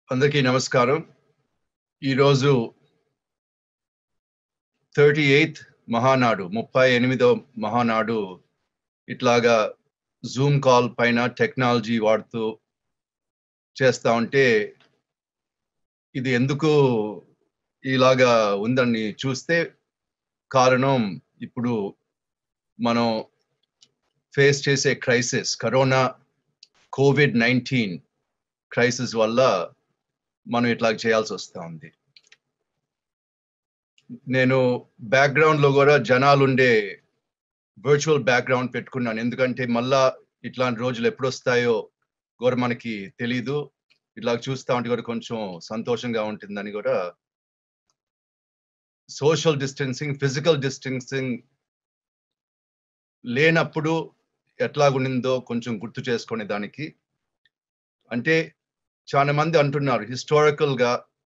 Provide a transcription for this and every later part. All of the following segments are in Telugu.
అందరికీ నమస్కారం ఈరోజు థర్టీ ఎయిత్ మహానాడు ముప్పై ఎనిమిదో మహానాడు ఇట్లాగా జూమ్ కాల్ పైన టెక్నాలజీ వాడుతూ చేస్తా ఉంటే ఇది ఎందుకు ఇలాగా ఉందని చూస్తే కారణం ఇప్పుడు మనం ఫేస్ చేసే crisis corona covid nineteen crisis వల్ల మనం ఇట్లా చేయాల్సి వస్తూ ఉంది నేను బ్యాక్గ్రౌండ్ లో కూడా జనాలు ఉండే వర్చువల్ బ్యాక్గ్రౌండ్ పెట్టుకున్నాను ఎందుకంటే మళ్ళా ఇట్లాంటి రోజులు ఎప్పుడు వస్తాయో కూడా మనకి తెలీదు ఇట్లా చూస్తా ఉంటే కూడా కొంచెం సంతోషంగా ఉంటుందని కూడా సోషల్ డిస్టెన్సింగ్ ఫిజికల్ డిస్టెన్సింగ్ లేనప్పుడు ఎట్లాగుండిందో కొంచెం గుర్తు చేసుకునే దానికి అంటే చాలా మంది అంటున్నారు హిస్టారికల్ గా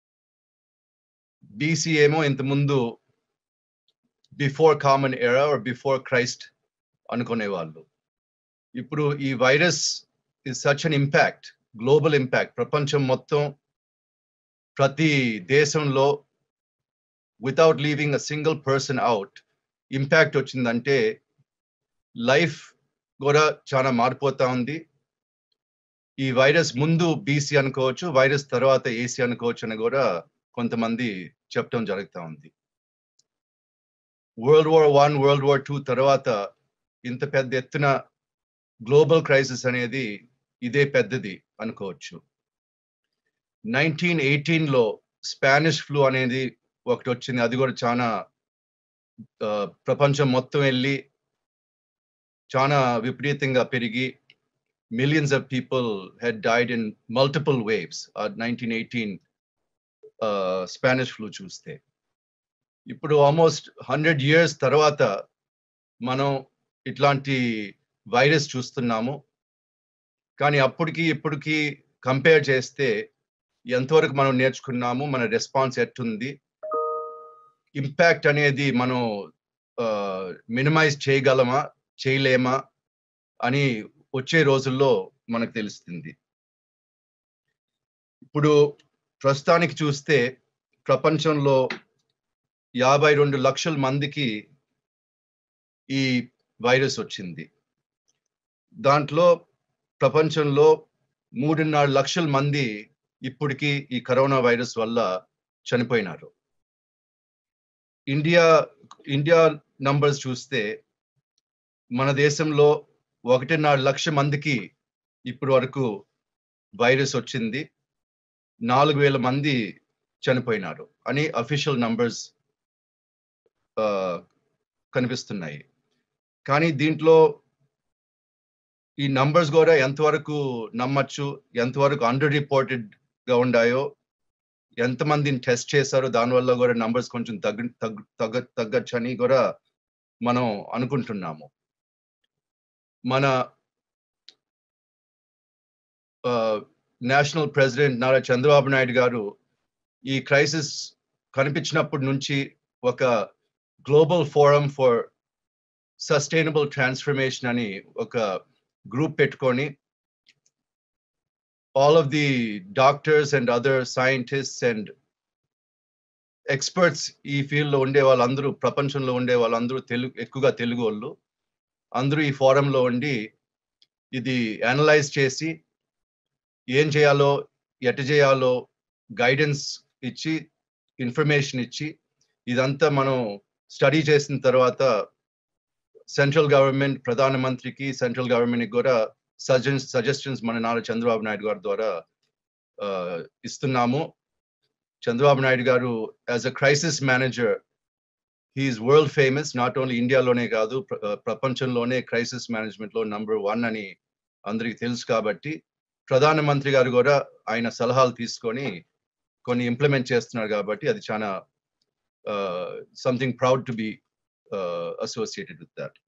బీసీ ఏమో ఇంతకుముందు before common era or before Christ అనుకునే వాళ్ళు ఇప్పుడు ఈ virus is such an impact global impact ప్రపంచం మొత్తం ప్రతి దేశంలో without leaving a single person out impact వచ్చిందంటే లైఫ్ కూడా చాలా మారిపోతా ఉంది ఈ వైరస్ ముందు బీసీ అనుకోవచ్చు వైరస్ తర్వాత ఏసీ అనుకోవచ్చు అని కూడా కొంతమంది చెప్పడం జరుగుతూ ఉంది world war one world war two తర్వాత ఇంత పెద్ద ఎత్తున గ్లోబల్ క్రైసిస్ అనేది ఇదే పెద్దది అనుకోవచ్చు నైన్టీన్ ఎయిటీన్లో స్పానిష్ ఫ్లూ అనేది ఒకటి వచ్చింది అది కూడా చాలా ప్రపంచం మొత్తం వెళ్ళి చాలా విపరీతంగా పెరిగి millions of people had died in multiple waves. Uh, 1918 uh, Spanish flu చూస్తే ఇప్పుడు ఆల్మోస్ట్ హండ్రెడ్ ఇయర్స్ తర్వాత మనం ఇట్లాంటి వైరస్ చూస్తున్నాము కానీ అప్పటికి ఇప్పటికి కంపేర్ చేస్తే ఎంతవరకు మనం నేర్చుకున్నాము మన రెస్పాన్స్ ఎట్టుంది ఇంపాక్ట్ అనేది మనం మినిమైజ్ చేయగలమా చేయలేమా అని వచ్చే రోజుల్లో మనకు తెలుస్తుంది ఇప్పుడు ప్రస్తుతానికి చూస్తే ప్రపంచంలో యాభై రెండు లక్షల మందికి ఈ వైరస్ వచ్చింది దాంట్లో ప్రపంచంలో మూడున్నర లక్షల మంది ఇప్పటికీ ఈ కరోనా వైరస్ వల్ల చనిపోయినారు ఇండియా ఇండియా నంబర్స్ చూస్తే మన దేశంలో ఒకటిన్నర లక్ష మందికి ఇప్పటి వరకు వైరస్ వచ్చింది నాలుగు వేల మంది చనిపోయినారు అని అఫీషియల్ నంబర్స్ కనిపిస్తున్నాయి కానీ దీంట్లో ఈ నంబర్స్ కూడా ఎంతవరకు నమ్మచ్చు ఎంతవరకు అండర్ రిపోర్టెడ్ గా ఉండాయో ఎంతమందిని టెస్ట్ చేశారో దానివల్ల కూడా నంబర్స్ కొంచెం తగ్గ తగ్గ తగ్గ తగ్గచ్చని కూడా మనం అనుకుంటున్నాము మన నేషనల్ ప్రెసిడెంట్ నారా చంద్రబాబు నాయుడు గారు ఈ క్రైసిస్ కనిపించినప్పటి నుంచి ఒక global forum for sustainable transformation అని ఒక గ్రూప్ పెట్టుకొని all of the doctors and other scientists and experts ఈ ఫీల్డ్లో ఉండే వాళ్ళందరూ ప్రపంచంలో ఉండే వాళ్ళందరూ తెలుగు ఎక్కువగా తెలుగు వాళ్ళు అందరూ ఈ ఫోరంలో ఉండి ఇది అనలైజ్ చేసి ఏం చేయాలో ఎట చేయాలో గైడెన్స్ ఇచ్చి ఇన్ఫర్మేషన్ ఇచ్చి ఇదంతా మనం స్టడీ చేసిన తర్వాత సెంట్రల్ గవర్నమెంట్ ప్రధానమంత్రికి సెంట్రల్ గవర్నమెంట్కి కూడా సజెన్స్ సజెషన్స్ మన నారా చంద్రబాబు నాయుడు గారి ద్వారా ఇస్తున్నాము Chandrababu Naidu garu as a crisis manager he's world famous not only ఇండియాలోనే కాదు ప్రపంచంలోనే క్రైసిస్ మేనేజ్మెంట్ లో నంబర్ వన్ అని అందరికి తెలుసు కాబట్టి ప్రధానమంత్రి గారు కూడా ఆయన సలహాలు తీసుకొని కొన్ని ఇంప్లిమెంట్ చేస్తున్నారు కాబట్టి అది చాలా something proud to be associated with that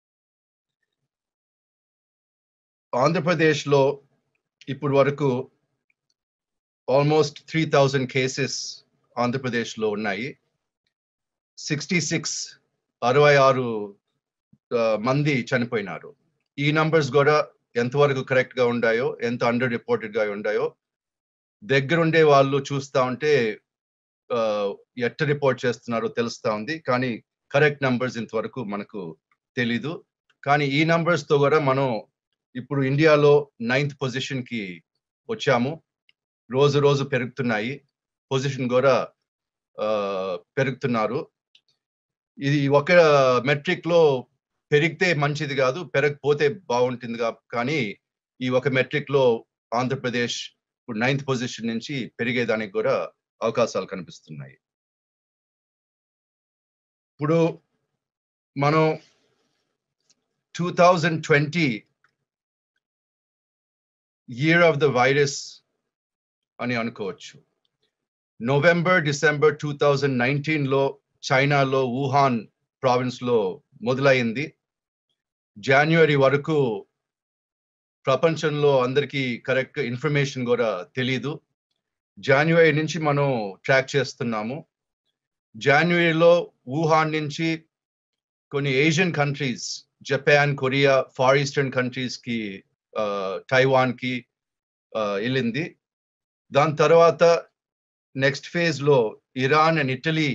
ఆంధ్రప్రదేశ్లో ఇప్పుడు వరకు ఆల్మోస్ట్ త్రీ థౌజండ్ కేసెస్ ఆంధ్రప్రదేశ్లో ఉన్నాయి సిక్స్టీ సిక్స్ అరవై ఆరు మంది చనిపోయినారు ఈ నంబర్స్ కూడా ఎంతవరకు కరెక్ట్ గా ఉండాయో ఎంత అండర్ రిపోర్టెడ్ గా ఉండాయో దగ్గరుండే వాళ్ళు చూస్తా ఉంటే ఎట్ట రిపోర్ట్ చేస్తున్నారో తెలుస్తా ఉంది కానీ కరెక్ట్ నంబర్స్ ఇంతవరకు మనకు తెలీదు కానీ ఈ నంబర్స్ తో కూడా మనం ఇప్పుడు ఇండియాలో నైన్త్ పొజిషన్ కి వచ్చాము రోజు రోజు పెరుగుతున్నాయి పొజిషన్ కూడా పెరుగుతున్నారు ఇది ఒక మెట్రిక్ లో పెరిగితే మంచిది కాదు పెరగకపోతే బాగుంటుంది కానీ ఈ ఒక మెట్రిక్ లో ఆంధ్రప్రదేశ్ ఇప్పుడు నైన్త్ పొజిషన్ నుంచి పెరిగేదానికి కూడా అవకాశాలు కనిపిస్తున్నాయి ఇప్పుడు మనం two thousand twenty year of the virus అని అనుకోవచ్చు నవంబర్ డిసెంబర్ టూ థౌజండ్ నైన్టీన్లో చైనాలో వుహాన్ ప్రావిన్స్లో మొదలైంది జనవరి వరకు ప్రపంచంలో అందరికీ కరెక్ట్ ఇన్ఫర్మేషన్ కూడా తెలీదు జనవరి నుంచి మనం ట్రాక్ చేస్తున్నాము జనవరిలో వుహాన్ నుంచి కొన్ని Asian countries Japan Korea far eastern కంట్రీస్కి టైవాన్కి వెళ్ళింది దాని తర్వాత నెక్స్ట్ ఫేజ్లో ఇరాన్ అండ్ ఇటలీ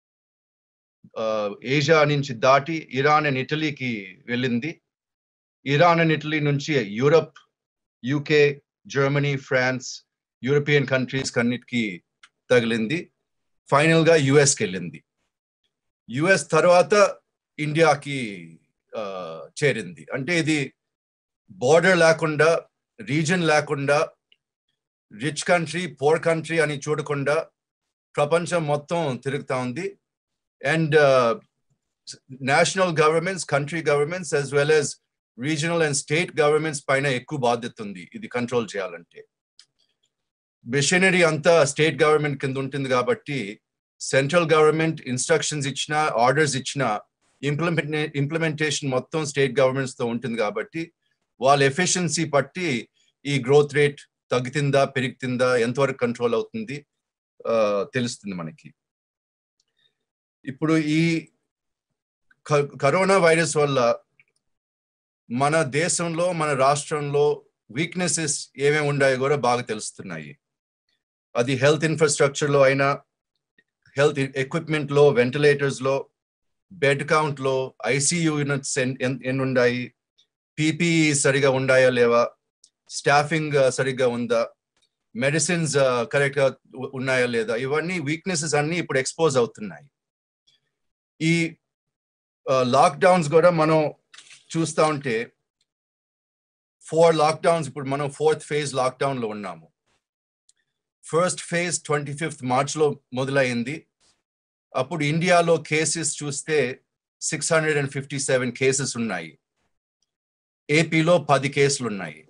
ఏషియా నుంచి దాటి ఇరాన్ అండ్ ఇటలీకి వెళ్ళింది ఇరాన్ అండ్ ఇటలీ నుంచి Europe UK Germany France European countries అన్నిటికీ తగిలింది ఫైనల్ గా యుఎస్కి వెళ్ళింది యుఎస్ తర్వాత ఇండియాకి చేరింది అంటే ఇది బార్డర్ లేకుండా రీజన్ లేకుండా రిచ్ కంట్రీ పోర్ కంట్రీ అని చూడకుండా ప్రపంచం మొత్తం తిరుగుతా ఉంది and national governments country governments as well as regional and state governments పైన ఎక్కువ బాధ్యత ఉంది ఇది కంట్రోల్ చేయాలంటే మిషనరీ అంతా స్టేట్ గవర్నమెంట్ కింద ఉంటుంది కాబట్టి సెంట్రల్ గవర్నమెంట్ ఇన్స్ట్రక్షన్స్ ఇచ్చిన ఆర్డర్స్ ఇచ్చిన ఇంప్లిమెంటే ఇంప్లిమెంటేషన్ మొత్తం స్టేట్ గవర్నమెంట్స్ తో ఉంటుంది కాబట్టి వాళ్ళ ఎఫిషియన్సీ బట్టి ఈ గ్రోత్ రేట్ తగ్గుతుందా పెరుగుతుందా ఎంతవరకు కంట్రోల్ అవుతుంది తెలుస్తుంది మనకి ఇప్పుడు ఈ కరోనా వైరస్ వల్ల మన దేశంలో మన రాష్ట్రంలో వీక్నెసెస్ ఏమేమి ఉన్నాయో కూడా బాగా తెలుస్తున్నాయి అది హెల్త్ ఇన్ఫ్రాస్ట్రక్చర్లో అయినా హెల్త్ ఎక్విప్మెంట్లో వెంటిలేటర్స్లో బెడ్ కౌంట్లో ఐసీయూ యూనిట్స్ ఎన్ని ఉన్నాయి పీపీఈ సరిగా ఉండాయా లేవా స్టాఫింగ్ సరిగ్గా ఉందా మెడిసిన్స్ కరెక్ట్గా ఉన్నాయా లేదా ఇవన్నీ వీక్నెసెస్ అన్నీ ఇప్పుడు ఎక్స్పోజ్ అవుతున్నాయి ఈ లాక్డౌన్స్ కూడా మనం చూస్తూ ఉంటే ఫోర్ లాక్డౌన్స్ ఇప్పుడు మనం ఫోర్త్ ఫేజ్ లాక్డౌన్లో ఉన్నాము ఫస్ట్ ఫేజ్ ట్వంటీ ఫిఫ్త్ మార్చ్లో మొదలైంది అప్పుడు ఇండియాలో కేసెస్ చూస్తే six hundred and fifty seven cases ఉన్నాయి ఏపీలో పది కేసులు ఉన్నాయి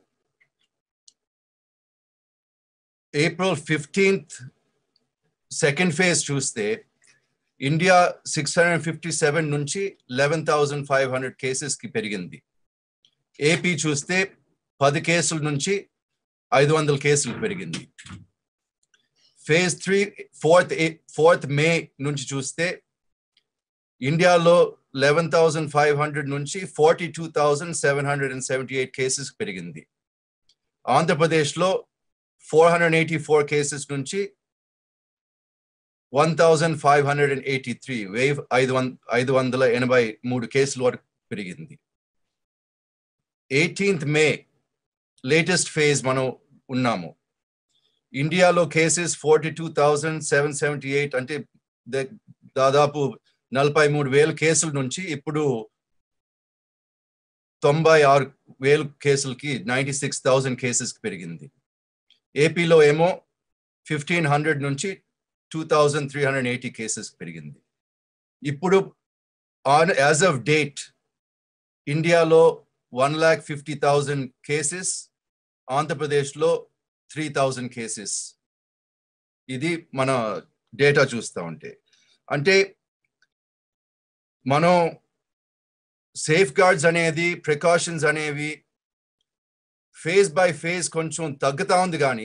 ఏప్రిల్ ఫిఫ్టీన్త్ సెకండ్ ఫేజ్ చూస్తే India six hundred fifty seven నుంచి లెవెన్ థౌజండ్ ఫైవ్ హండ్రెడ్ కేసెస్కి పెరిగింది ఏపీ చూస్తే పది కేసుల నుంచి ఐదు వందల కేసులు పెరిగింది phase three fourth fourth May నుంచి చూస్తే ఇండియాలో లెవెన్ థౌజండ్ ఫైవ్ హండ్రెడ్ నుంచి forty two thousand seven hundred and seventy eight cases పెరిగింది ఆంధ్రప్రదేశ్లో four hundred eighty four cases నుంచి one thousand five hundred and eighty three వెయ్యి ఐదు వంద ఐదు వందల ఎనభై మూడు కేసుల వరకు పెరిగింది ఎయిటీన్త్ మే లేటెస్ట్ ఫేజ్ మనం ఉన్నాము ఇండియాలో cases forty two thousand seven seventy eight అంటే దాదాపు నలభై మూడు వేల కేసుల నుంచి ఇప్పుడు తొంభై ఆరు వేలు కేసులకి నైంటీ సిక్స్ థౌజండ్ కేసెస్కి పెరిగింది ఏపీలో ఏమో ఫిఫ్టీన్ హండ్రెడ్ నుంచి two thousand three hundred eighty cases పెరిగింది ఇప్పుడు ఆన్ యాజ్ ఆఫ్ డేట్ ఇండియాలో one lakh fifty thousand cases ఆంధ్రప్రదేశ్లో త్రీ థౌజండ్ కేసెస్ ఇది మన డేటా చూస్తూ ఉంటే అంటే మనం సేఫ్ గార్డ్స్ అనేది ప్రికాషన్స్ అనేవి ఫేజ్ బై ఫేజ్ కొంచెం తగ్గుతా ఉంది కానీ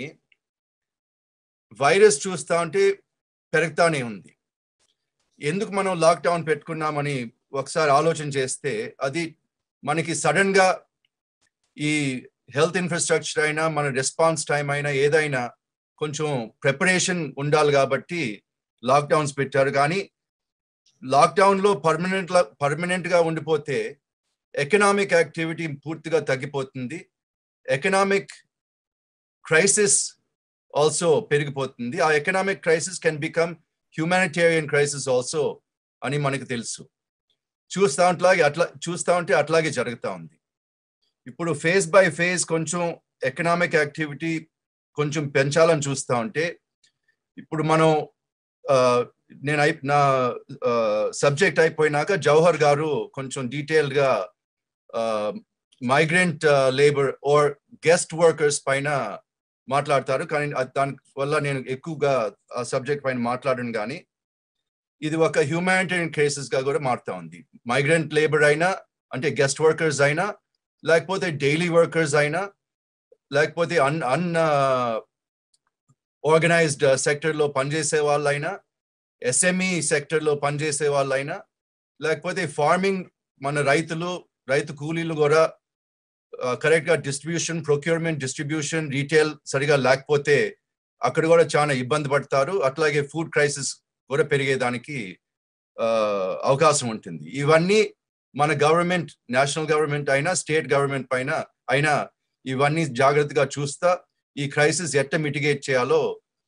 వైరస్ చూస్తా ఉంటే పెరుగుతానే ఉంది ఎందుకు మనం లాక్డౌన్ పెట్టుకున్నామని ఒకసారి ఆలోచన చేస్తే అది మనకి సడన్ గా ఈ హెల్త్ ఇన్ఫ్రాస్ట్రక్చర్ అయినా మన రెస్పాన్స్ టైం అయినా ఏదైనా కొంచెం ప్రిపరేషన్ ఉండాలి కాబట్టి లాక్డౌన్స్ పెట్టారు కానీ లాక్డౌన్ లో పర్మనెంట్ పర్మనెంట్ గా ఉండిపోతే ఎకనామిక్ యాక్టివిటీ పూర్తిగా తగ్గిపోతుంది ఎకనామిక్ క్రైసిస్ ఆల్సో పెరిగిపోతుంది ఆ economic crisis can become humanitarian crisis also అని మనకు తెలుసు చూస్తా ఉంట్లాగే అట్లా చూస్తా ఉంటే అట్లాగే జరుగుతూ ఉంది ఇప్పుడు ఫేజ్ బై ఫేజ్ కొంచెం ఎకనామిక్ యాక్టివిటీ కొంచెం పెంచాలని చూస్తా ఉంటే ఇప్పుడు మనం నేను అయి నా సబ్జెక్ట్ అయిపోయినాక జవహర్ గారు కొంచెం డీటెయిల్గా migrant labour or guest workers పైన మాట్లాడతారు కానీ దాని వల్ల నేను ఎక్కువగా ఆ సబ్జెక్ట్ పైన మాట్లాడను కానీ ఇది ఒక హ్యూమానిటేరియన్ కేసెస్ గా కూడా మారుతా ఉంది మైగ్రెంట్ లేబర్ అయినా అంటే గెస్ట్ వర్కర్స్ అయినా లేకపోతే డైలీ వర్కర్స్ అయినా లేకపోతే అన్ అన్ ఆర్గనైజ్డ్ సెక్టర్లో పనిచేసే వాళ్ళైనా ఎస్ఎంఈ సెక్టర్లో పనిచేసే వాళ్ళైనా లేకపోతే ఫార్మింగ్ మన రైతులు రైతు కూలీలు కూడా కరెక్ట్ గా డిస్ట్రిబ్యూషన్ ప్రొక్యూర్మెంట్ డిస్ట్రిబ్యూషన్ రీటైల్ సరిగా లేకపోతే అక్కడ కూడా చాలా ఇబ్బంది పడతారు అట్లాగే ఫుడ్ క్రైసిస్ కూడా పెరిగేదానికి అవకాశం ఉంటుంది ఇవన్నీ మన గవర్నమెంట్ నేషనల్ గవర్నమెంట్ అయినా స్టేట్ గవర్నమెంట్ పైన అయినా ఇవన్నీ జాగ్రత్తగా చూస్తా ఈ క్రైసిస్ ఎట్ట మిటిగేట్ చేయాలో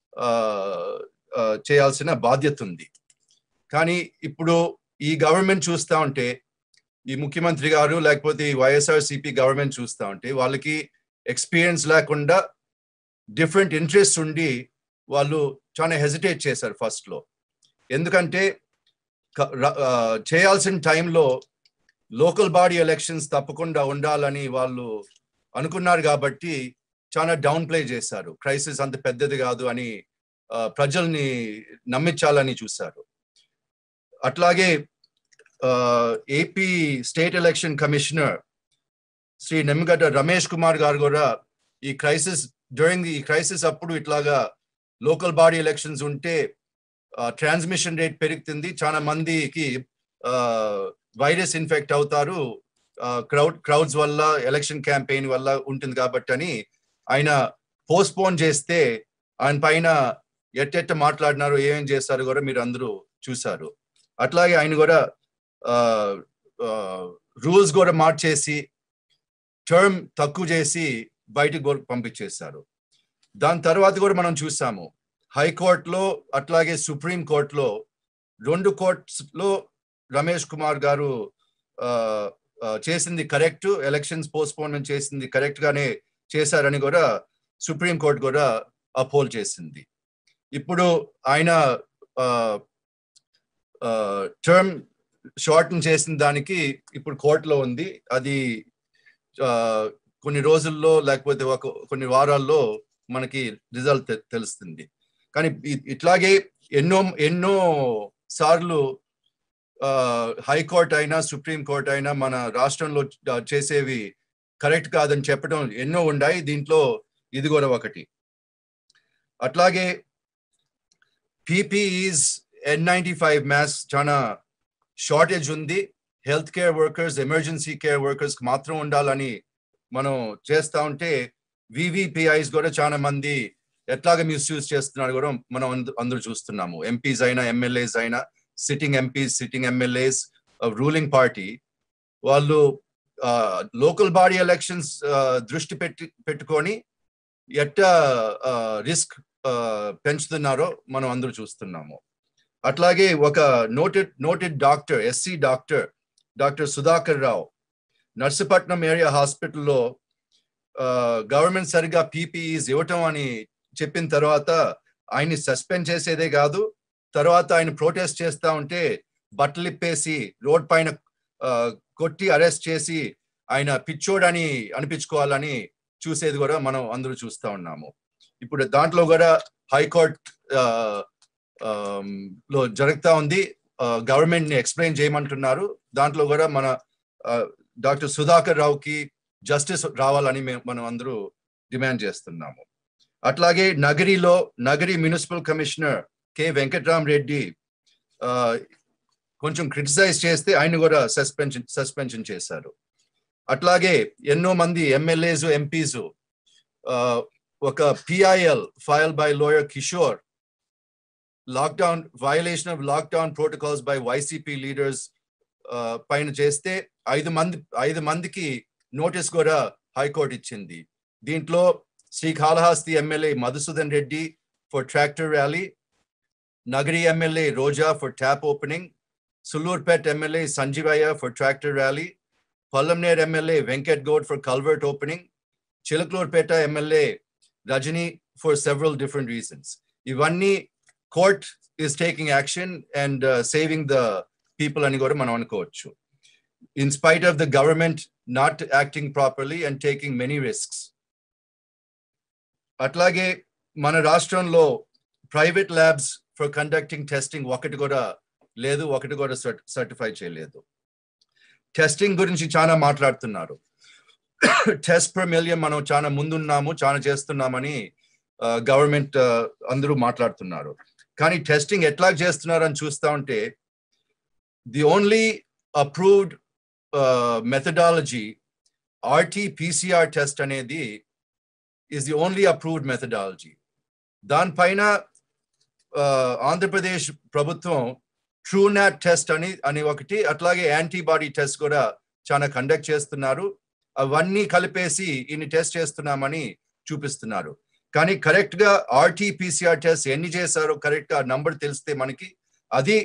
చేయాల్సిన బాధ్యత ఉంది కానీ ఇప్పుడు ఈ గవర్నమెంట్ చూస్తా ఉంటే ఈ ముఖ్యమంత్రి గారు లేకపోతే ఈ వైఎస్ఆర్సిపి గవర్నమెంట్ చూస్తా ఉంటే వాళ్ళకి ఎక్స్పీరియన్స్ లేకుండా డిఫరెంట్ ఇంట్రెస్ట్ ఉండి వాళ్ళు చాలా హెజిటేట్ చేశారు ఫస్ట్ లో ఎందుకంటే చేయాల్సిన టైంలో లోకల్ బాడీ ఎలక్షన్స్ తప్పకుండా ఉండాలని వాళ్ళు అనుకున్నారు కాబట్టి చాలా డౌన్ ప్లే చేశారు క్రైసిస్ అంత పెద్దది కాదు అని ప్రజల్ని నమ్మించాలని చూశారు అట్లాగే AP state election commissioner Shri Nimmagadda Ramesh Kumar garu కూడా ఈ క్రైసిస్ డ్యూరింగ్ ఈ క్రైసిస్ అప్పుడు ఇట్లాగా లోకల్ బాడీ ఎలక్షన్స్ ఉంటే ట్రాన్స్మిషన్ రేట్ పెరుగుతుంది చాలా మందికి వైరస్ ఇన్ఫెక్ట్ అవుతారు క్రౌడ్ క్రౌడ్స్ వల్ల ఎలక్షన్ క్యాంపెయిన్ వల్ల ఉంటుంది కాబట్టి అని ఆయన పోస్ట్పోన్ చేస్తే ఆయన పైన ఎట్టెట్ట మాట్లాడినారు ఏమేం చేస్తారు కూడా మీరు అందరూ చూసారు అట్లాగే ఆయన కూడా రూల్స్ కూడా మార్చేసి టర్మ్ తక్కువ చేసి బయటకు పంపించేశారు దాని తర్వాత కూడా మనం చూసాము హైకోర్టులో అట్లాగే సుప్రీం కోర్టులో రెండు కోర్ట్స్లో రమేష్ కుమార్ గారు చేసింది కరెక్ట్ ఎలక్షన్స్ పోస్ట్పోన్మెంట్ చేసింది కరెక్ట్ గానే చేశారని కూడా సుప్రీం కోర్టు కూడా అపోల్ చేసింది ఇప్పుడు ఆయన టర్మ్ షార్టన్ చేసిన దానికి ఇప్పుడు కోర్టులో ఉంది అది కొన్ని రోజుల్లో లేకపోతే ఒక కొన్ని వారాల్లో మనకి రిజల్ట్ తెలుస్తుంది కానీ ఇట్లాగే ఎన్నో ఎన్నో సార్లు హైకోర్టు అయినా సుప్రీం కోర్ట్ అయినా మన రాష్ట్రంలో చేసేవి కరెక్ట్ కాదని చెప్పడం ఎన్నో ఉన్నాయి దీంట్లో ఇది కూడా ఒకటి అట్లాగే PPEs N ninety five masks చాలా షార్టేజ్ ఉంది health care workers emergency care workers మాత్రం ఉండాలని మనం చేస్తా ఉంటే వివిపిఐస్ కూడా చాలా మంది ఎట్లాగ మిస్యూజ్ చేస్తున్నారు కూడా మనం అందరూ చూస్తున్నాము ఎంపీస్ అయినా ఎమ్మెల్యేస్ అయినా sitting MPs sitting MLAs ruling party వాళ్ళు లోకల్ బాడీ ఎలక్షన్స్ దృష్టి పెట్టి పెట్టుకొని ఎట్ట రిస్క్ పెంచుతున్నారో మనం అందరూ చూస్తున్నాము అట్లాగే ఒక noted noted doctor SC doctor doctor Sudhakar Rao Narsipatnam area హాస్పిటల్లో గవర్నమెంట్ సరిగా పీపీఈస్ ఇవ్వటం అని చెప్పిన తర్వాత ఆయన్ని సస్పెండ్ చేసేదే కాదు తర్వాత ఆయన ప్రొటెస్ట్ చేస్తా ఉంటే బట్టలు ఇప్పేసి రోడ్ పైన కొట్టి అరెస్ట్ చేసి ఆయన పిచ్చోడని అనిపించుకోవాలని చూసేది కూడా మనం అందరూ చూస్తూ ఉన్నాము ఇప్పుడు దాంట్లో కూడా హైకోర్ట్ లో జరుగుతూ ఉంది గవర్నమెంట్ ని ఎక్స్ప్లెయిన్ చేయమంటున్నారు దాంట్లో కూడా మన డాక్టర్ సుధాకర్ రావుకి జస్టిస్ రావాలని మనం అందరూ డిమాండ్ చేస్తున్నాము అట్లాగే నగరిలో Nagari municipal commissioner K Venkatram Reddy కొంచెం క్రిటిసైజ్ చేస్తే ఆయన కూడా సస్పెన్షన్ సస్పెన్షన్ చేశారు అట్లాగే ఎన్నో మంది ఎమ్మెల్యేస్ ఎంపీస్ ఒక PIL file by lawyer Kishore lockdown violation of lockdown protocols by YCP leaders పైన చేస్తే ఐదు మంది ఐదు మందికి నోటీస్ కూడా హైకోర్టు ఇచ్చింది దీంట్లో Srikalahasti MLA Madhusudan Reddy for tractor rally Nagari MLA Roja for tap opening Sullurpet MLA Sanjeevaiah for tractor rally Palamaner MLA Venkat Goud for culvert opening Chilakaluripet MLA Rajini for several different reasons ఇవన్నీ court is taking action and saving the people అని కూడా మనం అనుకోవచ్చు in spite of the government not acting properly and taking many risks అట్లాగే మన రాష్ట్రంలో private labs for conducting testing ఒకటి కూడా లేదు ఒకటి కూడా సర్టిఫై చేయలేదు టెస్టింగ్ గురించి చాలా మాట్లాడుతున్నారు టెస్ట్ పర్ మిలియన్ మనం చాలా ముందున్నాము చాలా చేస్తున్నామని గవర్నమెంట్ అందరూ మాట్లాడుతున్నారు కానీ టెస్టింగ్ ఎట్లా చేస్తున్నారు అని చూస్తా ఉంటే the only approved methodology RT PCR test అనేది is the only approved methodology దానిపైన ఆంధ్రప్రదేశ్ ప్రభుత్వం ట్రూనాట్ టెస్ట్ అని అని ఒకటి అట్లాగే యాంటీబాడీ టెస్ట్ కూడా చాలా కండక్ట్ చేస్తున్నారు అవన్నీ కలిపేసి ఇన్ని టెస్ట్ చేస్తున్నామని చూపిస్తున్నారు కానీ కరెక్ట్ గా ఆర్టీ పీసీఆర్ టెస్ట్ ఎన్ని చేశారో కరెక్ట్ గా నంబర్ తెలిస్తే మనకి అది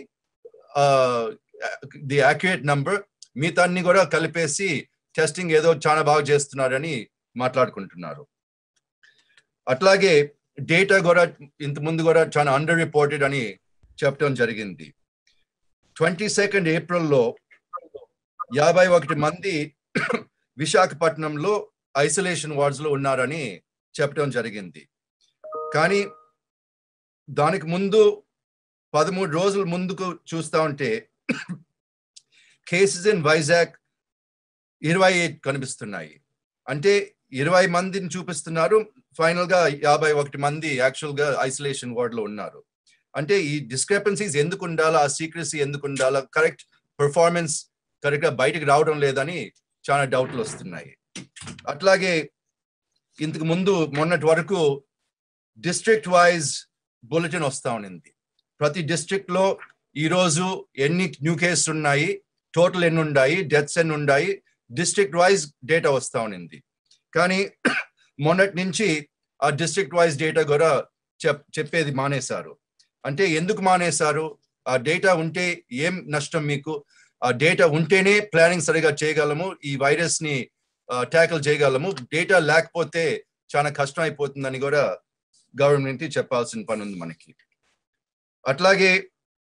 ది యాక్యురేట్ నంబర్ మిగతా అన్ని కూడా కలిపేసి టెస్టింగ్ ఏదో చాలా బాగా చేస్తున్నారని మాట్లాడుకుంటున్నారు అట్లాగే డేటా కూడా ఇంత ముందు కూడా చాలా అండర్ రిపోర్టెడ్ అని చెప్పడం జరిగింది ట్వంటీ సెకండ్ ఏప్రిల్లో యాభై ఒకటి మంది విశాఖపట్నంలో ఐసోలేషన్ వార్డ్స్ లో ఉన్నారని చెప్పడం జరిగింది కానీ దానికి ముందు పదమూడు రోజుల ముందుకు చూస్తా ఉంటే కేసెస్ ఇన్ వైజాగ్ ఇరవై ఎయిట్ కనిపిస్తున్నాయి అంటే ఇరవై మందిని చూపిస్తున్నారు ఫైనల్ గా యాభై ఒకటి మంది యాక్చువల్ గా ఐసోలేషన్ వార్డ్ లో ఉన్నారు అంటే ఈ డిస్క్రిపెన్సీస్ ఎందుకు ఉండాలా ఆ సీక్రెసీ ఎందుకు ఉండాలా కరెక్ట్ పర్ఫార్మెన్స్ కరెక్ట్ గా బయటకు రావడం లేదని చాలా డౌట్లు వస్తున్నాయి అట్లాగే ఇంతకు ముందు మొన్నటి వరకు డిస్ట్రిక్ట్ వైజ్ బులెటిన్ వస్తా ఉన్నింది ప్రతి డిస్ట్రిక్ట్ లో ఈ రోజు ఎన్ని న్యూ కేసెస్ ఉన్నాయి టోటల్ ఎన్ని ఉన్నాయి డెత్స్ ఎన్ని ఉన్నాయి డిస్ట్రిక్ట్ వైజ్ డేటా వస్తా ఉన్నింది కానీ మొన్నటి నుంచి ఆ డిస్ట్రిక్ట్ వైజ్ డేటా కూడా చెప్ చెప్పేది మానేశారు అంటే ఎందుకు మానేశారు ఆ డేటా ఉంటే ఏం నష్టం మీకు ఆ డేటా ఉంటేనే ప్లానింగ్ సరిగా చేయగలము ఈ వైరస్ ని ట్యాకిల్ చేయగలము డేటా లేకపోతే చాలా కష్టం అయిపోతుందని కూడా గవర్నమెంట్ చెప్పాల్సిన పని ఉంది మనకి అట్లాగే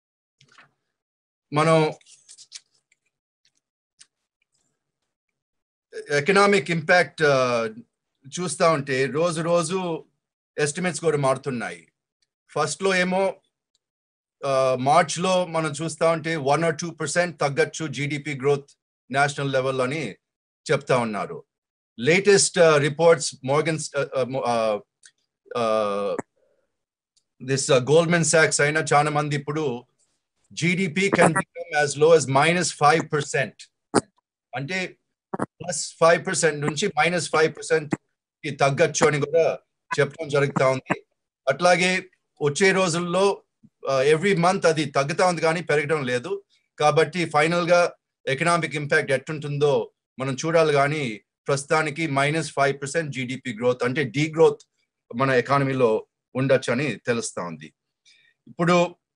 మనం ఎకనామిక్ ఇంపాక్ట్ చూస్తా ఉంటే రోజు రోజు ఎస్టిమేట్స్ కూడా మారుతున్నాయి ఫస్ట్ లో ఏమో మార్చ్ లో మనం చూస్తా ఉంటే వన్ ఆర్ టూ పర్సెంట్ తగ్గచ్చు జీడిపి గ్రోత్ నేషనల్ లెవెల్ అని చెప్తా ఉన్నారు latest reports Morgan this Goldman సాక్స్ అయినా చాలా మంది ఇప్పుడు GDP can become as low as minus five percent అంటే ప్లస్ ఫైవ్ పర్సెంట్ నుంచి మైనస్ ఫైవ్ పర్సెంట్ కి తగ్గచ్చు అని కూడా చెప్పడం జరుగుతా ఉంది అట్లాగే వచ్చే రోజుల్లో ఎవ్రీ మంత్ అది తగ్గుతా ఉంది కానీ పెరగడం లేదు కాబట్టి ఫైనల్ గా ఎకనామిక్ ఇంపాక్ట్ ఎట్టుంటుందో మనం చూడాలి కానీ ప్రస్తుతానికి minus five percent GDP growth అంటే డీ గ్రోత్ మన ఎకానమీలో ఉండొచ్చు అని తెలుస్తా ఉంది ఇప్పుడు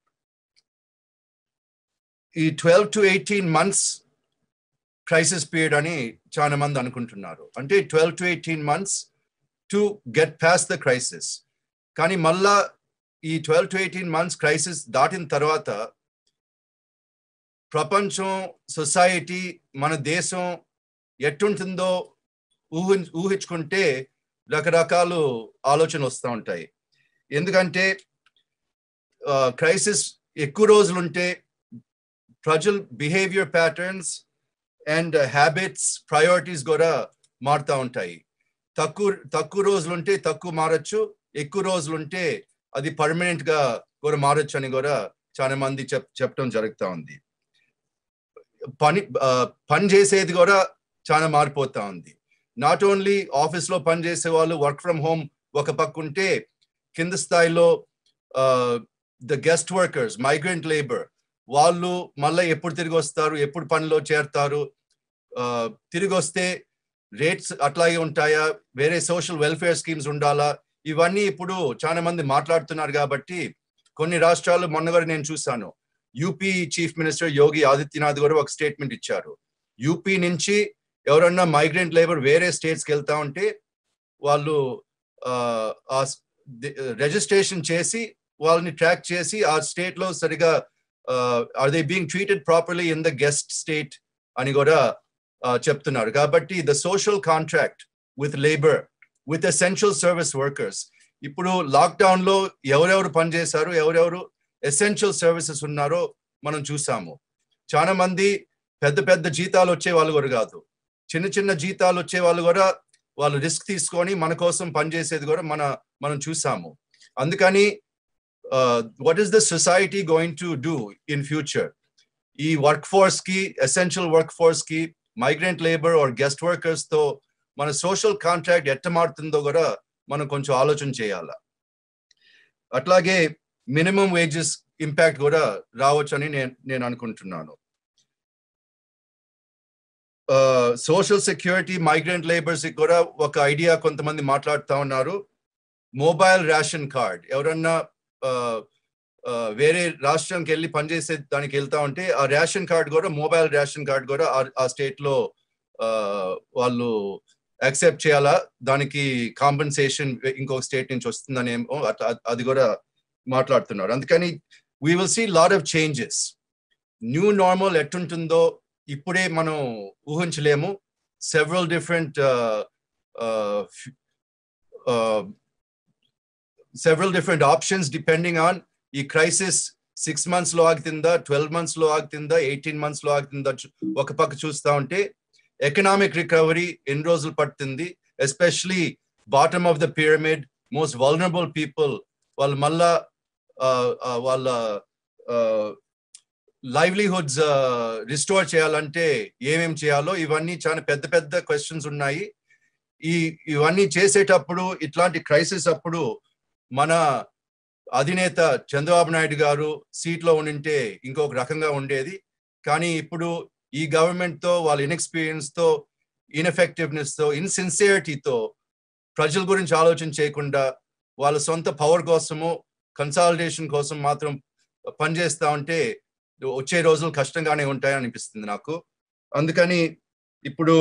ఈ twelve to eighteen months crisis period అని చాలా మంది అనుకుంటున్నారు అంటే twelve to eighteen months to get pass the crisis కానీ మళ్ళా ఈ twelve to eighteen months crisis దాటిన తర్వాత ప్రపంచం సొసైటీ మన దేశం ఎట్టుంటుందో ఊహి ఊహించుకుంటే రకరకాలు ఆలోచనలు వస్తూ ఉంటాయి ఎందుకంటే క్రైసిస్ ఎక్కువ రోజులు ఉంటే ప్రజల behaviour patterns and habits priorities కూడా మారుతూ ఉంటాయి తక్కువ తక్కువ రోజులు ఉంటే తక్కువ మారచ్చు ఎక్కువ రోజులు ఉంటే అది పర్మనెంట్ గా కూడా మారచ్చు అని కూడా చాలా మంది చెప్ చెప్పడం జరుగుతూ ఉంది పని పని చేసేది కూడా చాలా మారిపోతా ఉంది నాట్ ఓన్లీ ఆఫీస్ లో పని చేసే వాళ్ళు వర్క్ ఫ్రమ్ హోమ్ ఒక పక్క ఉంటే కింద స్థాయిలో the guest workers migrant labour వాళ్ళు మళ్ళీ ఎప్పుడు తిరిగి వస్తారు ఎప్పుడు పనిలో చేరతారు తిరిగి వస్తే రేట్స్ అట్లాగే ఉంటాయా వేరే సోషల్ వెల్ఫేర్ స్కీమ్స్ ఉండాలా ఇవన్నీ ఇప్పుడు చాలా మంది మాట్లాడుతున్నారు కాబట్టి కొన్ని రాష్ట్రాలు మొన్న కూడా నేను చూశాను UP chief minister Yogi Adityanath garu ఒక స్టేట్మెంట్ ఇచ్చారు యూపీ నుంచి ఎవరన్నా మైగ్రెంట్ లేబర్ వేరే స్టేట్స్కి వెళ్తా ఉంటే వాళ్ళు రిజిస్ట్రేషన్ చేసి వాళ్ళని ట్రాక్ చేసి ఆ స్టేట్ లో సరిగా are they being treated properly in the guest state అని కూడా చెప్తున్నారు కాబట్టి the social contract with labour with essential service workers ఇప్పుడు లాక్డౌన్ లో ఎవరెవరు పనిచేశారు ఎవరెవరు ఎసెన్షియల్ సర్వీసెస్ ఉన్నారో మనం చూసాము చాలా మంది పెద్ద పెద్ద జీతాలు వచ్చే వాళ్ళు కూడా కాదు చిన్న చిన్న జీతాలు వచ్చే వాళ్ళు కూడా వాళ్ళు రిస్క్ తీసుకొని మన కోసం పనిచేసేది కూడా మన మనం చూసాము అందుకని what is the society going to do in future ఈ వర్క్ ఫోర్స్ కి ఎసెన్షియల్ వర్క్ ఫోర్స్ కి migrant labour or guest workers తో మన సోషల్ కాంట్రాక్ట్ ఎట్ట మారుతుందో కూడా మనం కొంచెం ఆలోచన చేయాల అట్లాగే మినిమం వేజెస్ ఇంపాక్ట్ కూడా రావచ్చు అని నేను నేను అనుకుంటున్నాను సోషల్ సెక్యూరిటీ మైగ్రెంట్ లేబర్స్ కూడా ఒక ఐడియా కొంతమంది మాట్లాడుతూ ఉన్నారు మొబైల్ రేషన్ కార్డ్ ఎవరన్నా వేరే రాష్ట్రానికి వెళ్ళి పనిచేసే దానికి వెళ్తా ఉంటే ఆ రేషన్ కార్డ్ కూడా మొబైల్ రేషన్ కార్డ్ కూడా ఆ స్టేట్ లో వాళ్ళు యాక్సెప్ట్ చేయాలా దానికి కాంపెన్సేషన్ ఇంకొక స్టేట్ నుంచి వస్తుందనేమో అది కూడా మాట్లాడుతున్నారు అందుకని we will see lot of changes new normal ఎట్టుంటుందో ఇప్పుడే మనం ఊహించలేము several different several different options depending on ఈ క్రైసిస్ సిక్స్ మంత్స్ లో ఆగుతుందా ట్వెల్వ్ మంత్స్ లో ఆగుతుందా ఎయిటీన్ మంత్స్ లో ఆగుతుందా ఒక పక్క చూస్తా ఉంటే ఎకనామిక్ రికవరీ ఎన్ని రోజులు పడుతుంది especially bottom of the pyramid most vulnerable people వాళ్ళు మళ్ళా వాళ్ళ లైవ్లీహుడ్స్ రిస్టోర్ చేయాలంటే ఏమేం చేయాలో ఇవన్నీ చాలా పెద్ద పెద్ద క్వశ్చన్స్ ఉన్నాయి ఈ ఇవన్నీ చేసేటప్పుడు ఇట్లాంటి క్రైసిస్ అప్పుడు మన అధినేత చంద్రబాబు నాయుడు గారు సీట్లో ఉండింటే ఇంకొక రకంగా ఉండేది కానీ ఇప్పుడు ఈ గవర్నమెంట్ తో వాళ్ళ ఇన్ఎక్స్పీరియన్స్ తో ఇన్ఎఫెక్టివ్నెస్ తో ఇన్సిన్సియరిటీతో ప్రజల గురించి ఆలోచన చేయకుండా వాళ్ళ సొంత పవర్ కోసము కన్సాలిడేషన్ కోసం మాత్రం పనిచేస్తా ఉంటే వచ్చే రోజులు కష్టంగానే ఉంటాయని అనిపిస్తుంది నాకు అందుకని ఇప్పుడు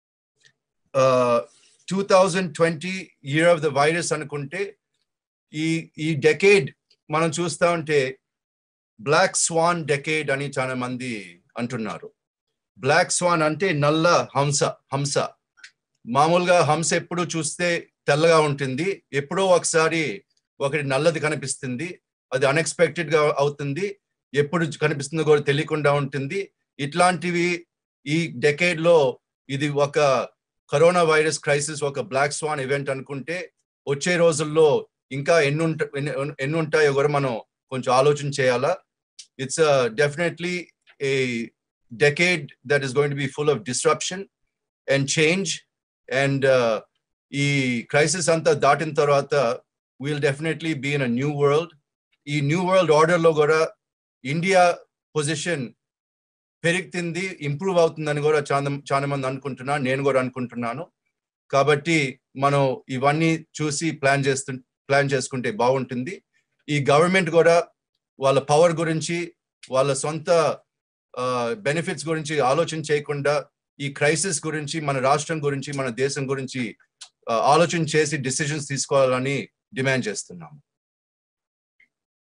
two thousand twenty year of the virus అనుకుంటే ఈ ఈ డెకేడ్ మనం చూస్తా ఉంటే బ్లాక్ స్వాన్ డెకేడ్ అని చాలా మంది అంటున్నారు బ్లాక్ స్వాన్ అంటే నల్ల హంస హంస మామూలుగా హంస ఎప్పుడు చూస్తే తెల్లగా ఉంటుంది ఎప్పుడో ఒకసారి ఒకటి నల్లది కనిపిస్తుంది అది అన్ఎక్స్పెక్టెడ్ గా అవుతుంది ఎప్పుడు కనిపిస్తుందో కూడా తెలియకుండా ఉంటుంది ఇట్లాంటివి ఈ డెకేడ్ లో ఇది ఒక కరోనా వైరస్ క్రైసిస్ ఒక బ్లాక్ స్వాన్ ఈవెంట్ అనుకుంటే వచ్చే రోజుల్లో ఇంకా ఎన్ని ఉంట ఎన్ని ఉంటాయో కూడా మనం కొంచెం ఆలోచన చేయాలా it's definitely a decade that is going to be full of disruption and change and ఈ క్రైసిస్ అంతా దాటిన తర్వాత we'll definitely be in a new world ఈ న్యూ వరల్డ్ ఆర్డర్లో కూడా ఇండియా పొజిషన్ పెరుగుతుంది ఇంప్రూవ్ అవుతుందని కూడా చాలా చాలా మంది అనుకుంటున్నాను నేను కూడా అనుకుంటున్నాను కాబట్టి మనం ఇవన్నీ చూసి ప్లాన్ చేస్తు ప్లాన్ చేసుకుంటే బాగుంటుంది ఈ గవర్నమెంట్ కూడా వాళ్ళ పవర్ గురించి వాళ్ళ సొంత బెనిఫిట్స్ గురించి ఆలోచన చేయకుండా ఈ క్రైసిస్ గురించి మన రాష్ట్రం గురించి మన దేశం గురించి ఆలోచన చేసి డిసిషన్స్ తీసుకోవాలని డిమాండ్ చేస్తున్నాము